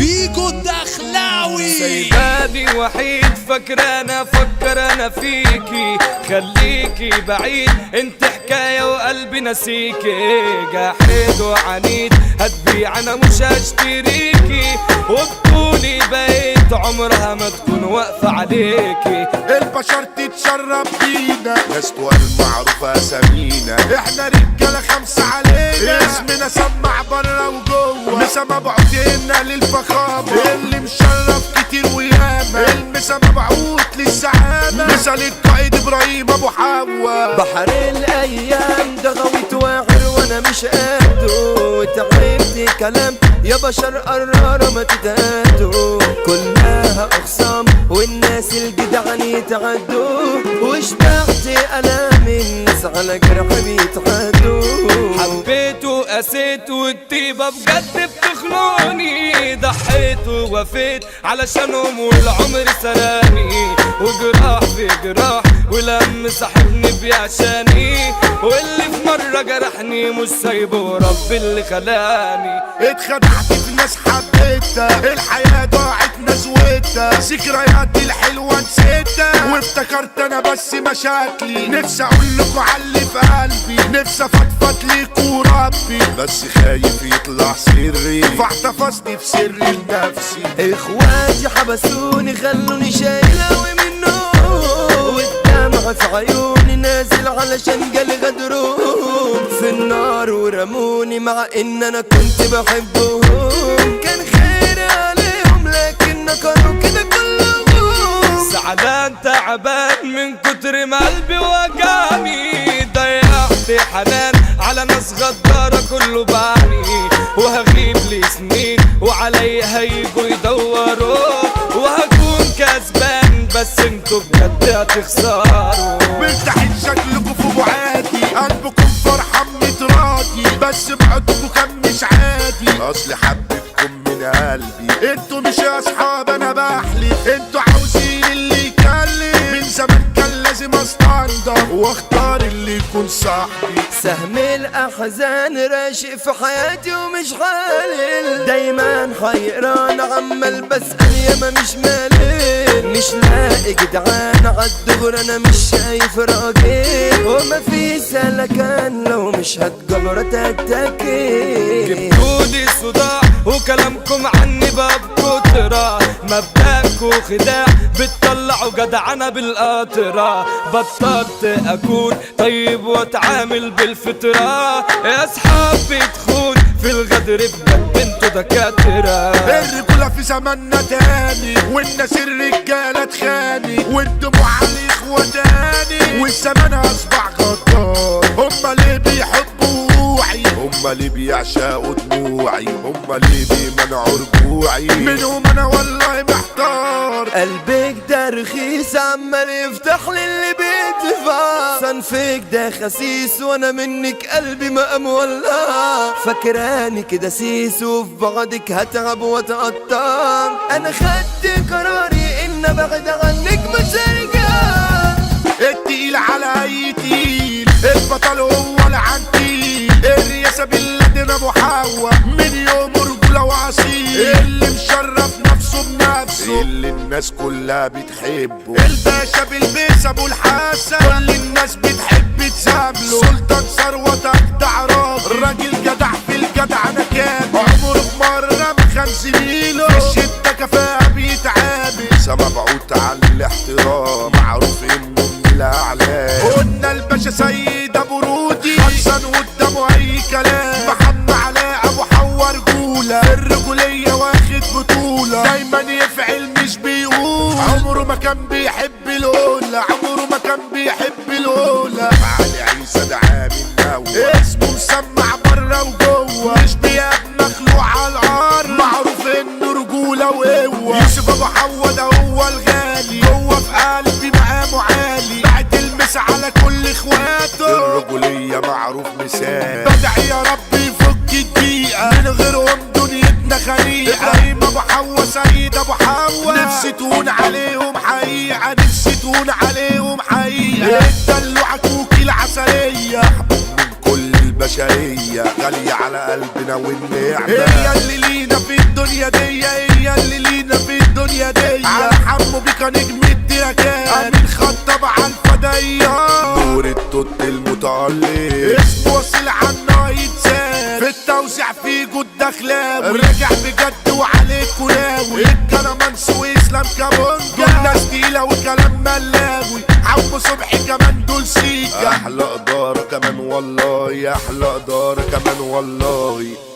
فيجو الدخلاوي سايباني وحيد فاكر انا فكر انا فيكي خليكي بعيد انت حكاية وقلبي نسيكي جاحد وعنيد هتبيع انا مش هشتريكي وبطولي بقيت عمرها ما تكون واقفة عليكي البشر تتشرب بينا ناس تقال معروفة اسامينا احنا رجالة خمسة علينا اسمنا سمع برا وجوه مسا مبعوتنا للفخامة اللي مشرف كتير وياما المسا مبعوت للسعامة مسا للقائد ابراهيم ابو حوا بحر الايام ده غويت واعر وانا مش قده وتعبت كلام يا بشر قرارة ما تتهدوا كلها اخصام والناس الجدعان يتعدوا وشبعت الام الناس على جرح بيتعدوا حبيت وقسيت والطيبة بجد بتخنقني ضحيت ووفيت علشانهم والعمر سراني وجراح في جراح ولم صاحبني بيعشاني واللي في مرة جرحني مش سايبه رب اللي خلاني اتخدعت في ناس حبيتها الحياة ضاعت نزوتها ذكرياتي الحلوة نسيتها وافتكرت انا بس مشاكلي نفسي اقول لكم على اللي في قلبي نفسي افضفض ليكوا ربي بس خايف يطلع سري فاحتفظني في سري لنفسي اخواتي حبسوني خلوني شايل اوي منه والدمع في عيوني نازل علشان جالي غدرهم في النار ورموني مع ان انا كنت بحبهم كان خير عليهم لكن كانوا كده كلهم زعلان تعبان من كتر ما قلبي وجعني ضيعت حنان على ناس غدارة كله بعني وهغيب لي سنين وعليا هيجوا يدوروا وهكون كسبان بس انتوا بجد هتخسروا مرتاحين شكلكم في بعادي قلبكم فرحان متراضي بس بعدكم كان مش عادي اصل حبيتكم من قلبي انتوا مش يا اصحاب انا بحلف انتوا عاوزين اللي يكلم من زمان كان لازم استنضف واختار اللي يكون صاحبي سهم الاحزان راشق في حياتي ومش حالل دايما حيران عمال بسأل ياما مش مالل مش لاقي جدعان عالدغر انا مش شايف راجل وما في سلكان لو مش هتجبر تتكي جبتولي صداع وكلامكم عني بقى بكترة مبدأكوا خداع بتطلعوا جدعنة بالقطرة بطلت أكون طيب وأتعامل بالفطرة يا أصحابي تخون في الغدر بجد انتوا دكاترة الرجولة في زماننا تاني والناس الرجالة تخاني والدموع على اخوة تاني والزمان اصبح غدار هما ليه بيحبوا وعي هما ليه بيعشقوا دموعي هما ليه بيمنعوا رجوعي منهم انا والله محتار قلبك ده رخيص عمال يفتح لي اللي بيدفع صنفك ده خسيس وانا منك قلبي ما مولع فاكراني كده سيس وفي بعدك هتعب واتقطع انا خدت قراري ان ابعد عنك مش هرجع التقيل على اي تقيل البطل هو العنتيل الرياسة باللدن ابو حوا من يوم رجولة واصيل اللي مشرف نفسه بنفسه اللي الناس كلها بتحبه الباشا بالبيس ابو الحسن كل الناس بتحب تسامله سلطان ثروة اجدع راجل راجل جدع في الجدع انا كامل عمره في مرة ما خان زميله في الشدة كفاءة بيتعامل سما بعود على الاحترام معروف انه من الاعلام قلنا الباشا سيد ابو رودي حسن قدامه اي كلام محمد علاء ابو حوا رجولة الرجولية واخد بطولة دايما يفعل مش بيقول عمره ما كان بيحب الاولى عمره ما كان بيحب الاولى علي عيسى ده عامل نوى اسمه مسمع بره وجوه مش بياب مخلوع على الارض معروف انه رجولة وقوة يوسف ابو حوا ده هو الغالي هو في قلبي مقامه عالي بعد المس على كل اخواته الرجولية معروف مثال بدعي يا رب يفك الدقيقة من غيرهم دنيتنا خليقة ابراهيم ابو حوا سيد ابو حوا نفسي تهون عليهم حقيقة نفسي تهون عليهم حقيقة الدلوعة كوكي العسلية محبوب من كل البشرية غالية على قلبنا والنعمة هي اللي لينا في الدنيا الدنيا دي هي اللي لينا في الدنيا دي على حمو بيكا نجم التراكات امين خطب على الفدية نور التوت المتعلق اسمه وصل عنا يتسال في التوزيع في جود دخلاوي رجع بجد وعليك كلاوي الكرمانس واسلام كابونجا ناس تقيلة وكلام ملاوي عم صبحي كمان دول سيكا احلى ادارة كمان والله احلى ادارة كمان والله